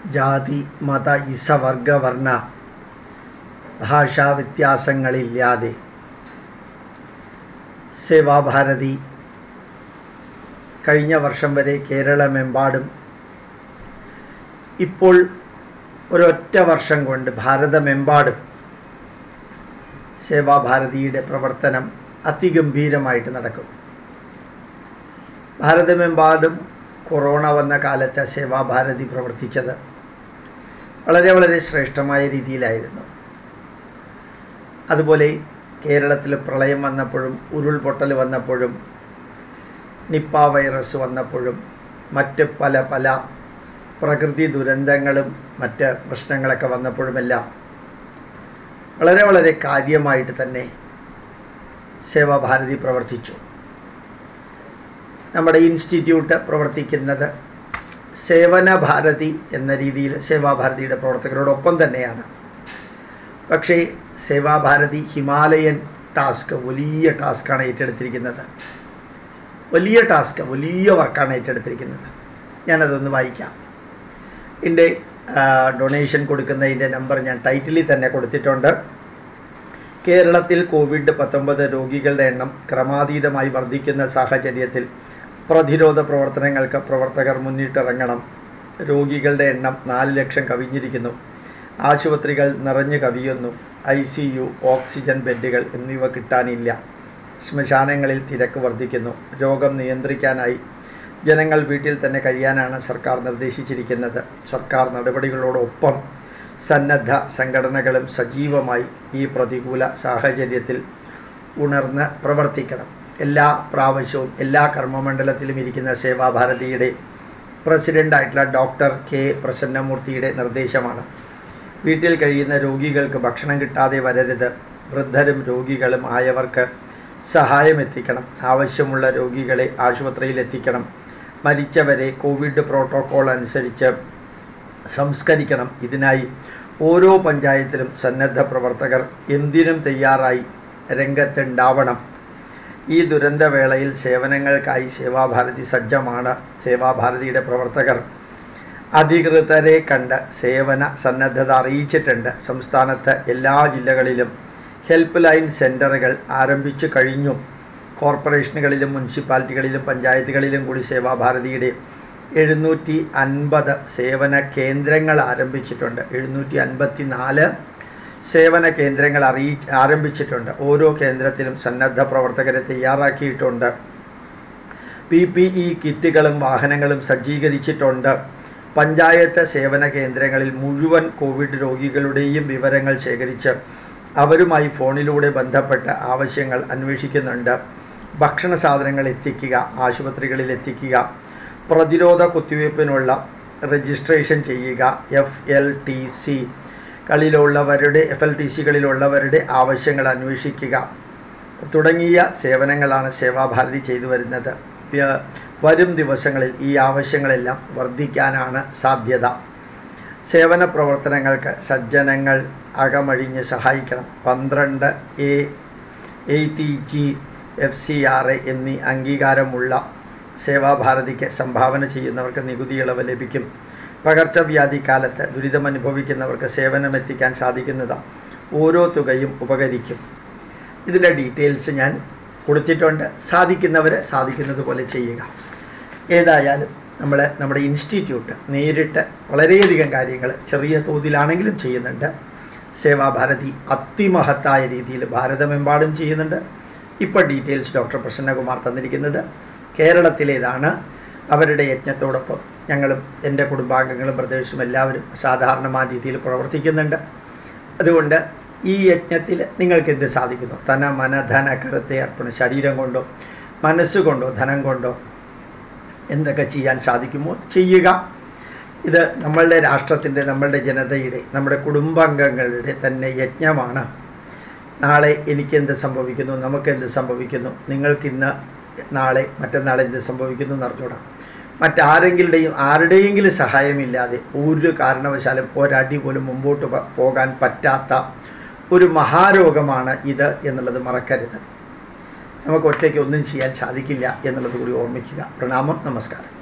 ജാതി മത ഇസ വർഗ വർണ്ണ ഭാഷാ വ്യത്യാസങ്ങളില്ലാതെ സേവാഭാരതി കഴിഞ്ഞ വർഷം വരെ കേരളമെമ്പാടും ഇപ്പോൾ ഒരൊറ്റ വർഷം കൊണ്ട് ഭാരതമെമ്പാടും സേവാഭാരതിയുടെ പ്രവർത്തനം അതിഗംഭീരമായിട്ട് നടക്കുന്നു ഭാരതമെമ്പാടും കൊറോണ വന്ന കാലത്ത് സേവാഭാരതി പ്രവർത്തിച്ചത് വളരെ വളരെ ശ്രേഷ്ഠമായ രീതിയിലായിരുന്നു അതുപോലെ കേരളത്തിൽ പ്രളയം വന്നപ്പോഴും ഉരുൾപൊട്ടൽ വന്നപ്പോഴും നിപ്പ വൈറസ് വന്നപ്പോഴും മറ്റ് പല പല പ്രകൃതി ദുരന്തങ്ങളും മറ്റ് പ്രശ്നങ്ങളൊക്കെ വന്നപ്പോഴുമെല്ലാം വളരെ വളരെ കാര്യമായിട്ട് തന്നെ സേവാഭാരതി പ്രവർത്തിച്ചു നമ്മുടെ ഇൻസ്റ്റിറ്റ്യൂട്ട് പ്രവർത്തിക്കുന്നത് സേവന ഭാരതി എന്ന രീതിയിൽ സേവാഭാരതിയുടെ പ്രവർത്തകരോടൊപ്പം തന്നെയാണ് പക്ഷേ സേവാഭാരതി ഹിമാലയൻ ടാസ്ക് വലിയ ടാസ്ക്കാണ് ഏറ്റെടുത്തിരിക്കുന്നത് വലിയ ടാസ്ക് വലിയ വർക്കാണ് ഏറ്റെടുത്തിരിക്കുന്നത് ഞാനതൊന്ന് വായിക്കാം എൻ്റെ ഡൊണേഷൻ കൊടുക്കുന്നതിൻ്റെ നമ്പർ ഞാൻ ടൈറ്റിലിൽ തന്നെ കൊടുത്തിട്ടുണ്ട് കേരളത്തിൽ കോവിഡ് പത്തൊമ്പത് രോഗികളുടെ എണ്ണം ക്രമാതീതമായി വർദ്ധിക്കുന്ന സാഹചര്യത്തിൽ പ്രതിരോധ പ്രവർത്തനങ്ങൾക്ക് പ്രവർത്തകർ മുന്നിട്ടിറങ്ങണം രോഗികളുടെ എണ്ണം നാല് ലക്ഷം കവിഞ്ഞിരിക്കുന്നു ആശുപത്രികൾ നിറഞ്ഞു കവിയുന്നു ഐ സി യു ഓക്സിജൻ ബെഡുകൾ എന്നിവ കിട്ടാനില്ല ശ്മശാനങ്ങളിൽ തിരക്ക് വർദ്ധിക്കുന്നു രോഗം നിയന്ത്രിക്കാനായി ജനങ്ങൾ വീട്ടിൽ തന്നെ കഴിയാനാണ് സർക്കാർ നിർദ്ദേശിച്ചിരിക്കുന്നത് സർക്കാർ നടപടികളോടൊപ്പം സന്നദ്ധ സംഘടനകളും സജീവമായി ഈ പ്രതികൂല സാഹചര്യത്തിൽ ഉണർന്ന് പ്രവർത്തിക്കണം എല്ലാ പ്രാവശ്യവും എല്ലാ കർമ്മമണ്ഡലത്തിലും ഇരിക്കുന്ന സേവാഭാരതിയുടെ പ്രസിഡൻ്റായിട്ടുള്ള ഡോക്ടർ കെ പ്രസന്നമൂർത്തിയുടെ നിർദ്ദേശമാണ് വീട്ടിൽ കഴിയുന്ന രോഗികൾക്ക് ഭക്ഷണം കിട്ടാതെ വരരുത് വൃദ്ധരും രോഗികളും ആയവർക്ക് സഹായം എത്തിക്കണം ആവശ്യമുള്ള രോഗികളെ ആശുപത്രിയിൽ എത്തിക്കണം മരിച്ചവരെ കോവിഡ് പ്രോട്ടോക്കോൾ അനുസരിച്ച് സംസ്കരിക്കണം ഇതിനായി ഓരോ പഞ്ചായത്തിലും സന്നദ്ധ പ്രവർത്തകർ എന്തിനും തയ്യാറായി രംഗത്തുണ്ടാവണം ഈ ദുരന്തവേളയിൽ സേവനങ്ങൾക്കായി സേവാഭാരതി സജ്ജമാണ് സേവാഭാരതിയുടെ പ്രവർത്തകർ അധികൃതരെ കണ്ട് സേവന സന്നദ്ധത അറിയിച്ചിട്ടുണ്ട് സംസ്ഥാനത്ത് എല്ലാ ജില്ലകളിലും ഹെൽപ്പ് ലൈൻ സെൻറ്ററുകൾ ആരംഭിച്ചു കഴിഞ്ഞു കോർപ്പറേഷനുകളിലും മുനിസിപ്പാലിറ്റികളിലും പഞ്ചായത്തുകളിലും കൂടി സേവാഭാരതിയുടെ എഴുന്നൂറ്റി അൻപത് സേവന കേന്ദ്രങ്ങൾ ആരംഭിച്ചിട്ടുണ്ട് എഴുന്നൂറ്റി അൻപത്തി നാല് സേവന കേന്ദ്രങ്ങൾ അറിയിച്ച് ആരംഭിച്ചിട്ടുണ്ട് ഓരോ കേന്ദ്രത്തിലും സന്നദ്ധ പ്രവർത്തകരെ തയ്യാറാക്കിയിട്ടുണ്ട് പി പി ഇ കിറ്റുകളും വാഹനങ്ങളും സജ്ജീകരിച്ചിട്ടുണ്ട് പഞ്ചായത്ത് സേവന കേന്ദ്രങ്ങളിൽ മുഴുവൻ കോവിഡ് രോഗികളുടെയും വിവരങ്ങൾ ശേഖരിച്ച് അവരുമായി ഫോണിലൂടെ ബന്ധപ്പെട്ട് ആവശ്യങ്ങൾ അന്വേഷിക്കുന്നുണ്ട് ഭക്ഷണ സാധനങ്ങൾ എത്തിക്കുക ആശുപത്രികളിൽ എത്തിക്കുക പ്രതിരോധ കുത്തിവയ്പ്പിനുള്ള രജിസ്ട്രേഷൻ ചെയ്യുക എഫ് എൽ ടി സി കളിലുള്ളവരുടെ എഫ് എൽ ടി സികളിലുള്ളവരുടെ ആവശ്യങ്ങൾ അന്വേഷിക്കുക തുടങ്ങിയ സേവനങ്ങളാണ് സേവാഭാരതി ചെയ്തു വരുന്നത് വരും ദിവസങ്ങളിൽ ഈ ആവശ്യങ്ങളെല്ലാം വർദ്ധിക്കാനാണ് സാധ്യത സേവന പ്രവർത്തനങ്ങൾക്ക് സജ്ജനങ്ങൾ അകമഴിഞ്ഞ് സഹായിക്കണം പന്ത്രണ്ട് A A T G F C R A എന്നീ അംഗീകാരമുള്ള സേവാഭാരതിക്ക് സംഭാവന ചെയ്യുന്നവർക്ക് നികുതി ഇളവ് ലഭിക്കും പകർച്ചവ്യാധി കാലത്ത് ദുരിതമനുഭവിക്കുന്നവർക്ക് സേവനമെത്തിക്കാൻ സാധിക്കുന്നതാണ് ഓരോ തുകയും ഉപകരിക്കും ഇതിൻ്റെ ഡീറ്റെയിൽസ് ഞാൻ കൊടുത്തിട്ടുണ്ട് സാധിക്കുന്നവർ സാധിക്കുന്നത് പോലെ ചെയ്യുക ഏതായാലും നമ്മൾ നമ്മുടെ ഇൻസ്റ്റിറ്റ്യൂട്ട് നേരിട്ട് വളരെയധികം കാര്യങ്ങൾ ചെറിയ തോതിലാണെങ്കിലും ചെയ്യുന്നുണ്ട് സേവാഭാരതി അതിമഹത്തായ രീതിയിൽ ഭാരതമെമ്പാടും ചെയ്യുന്നുണ്ട് ഇപ്പോൾ ഡീറ്റെയിൽസ് ഡോക്ടർ പ്രസന്നകുമാർ തന്നിരിക്കുന്നത് കേരളത്തിലേതാണ് അവരുടെ യജ്ഞത്തോടൊപ്പം ഞങ്ങളും എൻ്റെ കുടുംബാംഗങ്ങളും ബ്രദേഴ്സും എല്ലാവരും സാധാരണമായ രീതിയിൽ പ്രവർത്തിക്കുന്നുണ്ട് അതുകൊണ്ട് ഈ യജ്ഞത്തിൽ നിങ്ങൾക്ക് എന്ത് സാധിക്കുന്നു തന മന ധന കരുത്തെ അർപ്പണം ശരീരം കൊണ്ടോ മനസ്സുകൊണ്ടോ ധനം കൊണ്ടോ എന്തൊക്കെ ചെയ്യാൻ സാധിക്കുമോ ചെയ്യുക ഇത് നമ്മളുടെ രാഷ്ട്രത്തിൻ്റെ നമ്മളുടെ ജനതയുടെ നമ്മുടെ കുടുംബാംഗങ്ങളുടെ തന്നെ യജ്ഞമാണ് നാളെ എനിക്കെന്ത് സംഭവിക്കുന്നു നമുക്കെന്ത് സംഭവിക്കുന്നു നിങ്ങൾക്കിന്ന് നാളെ മറ്റന്നാൾ എന്ത് സംഭവിക്കുന്നു എന്നറിഞ്ഞൂടാം മറ്റാരെങ്കിലുടെയും ആരുടെയെങ്കിലും സഹായമില്ലാതെ ഒരു കാരണവശാലും ഒരടി പോലും മുമ്പോട്ട് പോകാൻ പറ്റാത്ത ഒരു മഹാരോഗമാണ് ഇത് എന്നുള്ളത് മറക്കരുത് നമുക്ക് ഒറ്റയ്ക്ക് ഒന്നും ചെയ്യാൻ സാധിക്കില്ല എന്നുള്ളത് കൂടി ഓർമ്മിക്കുക പ്രണാമം നമസ്കാരം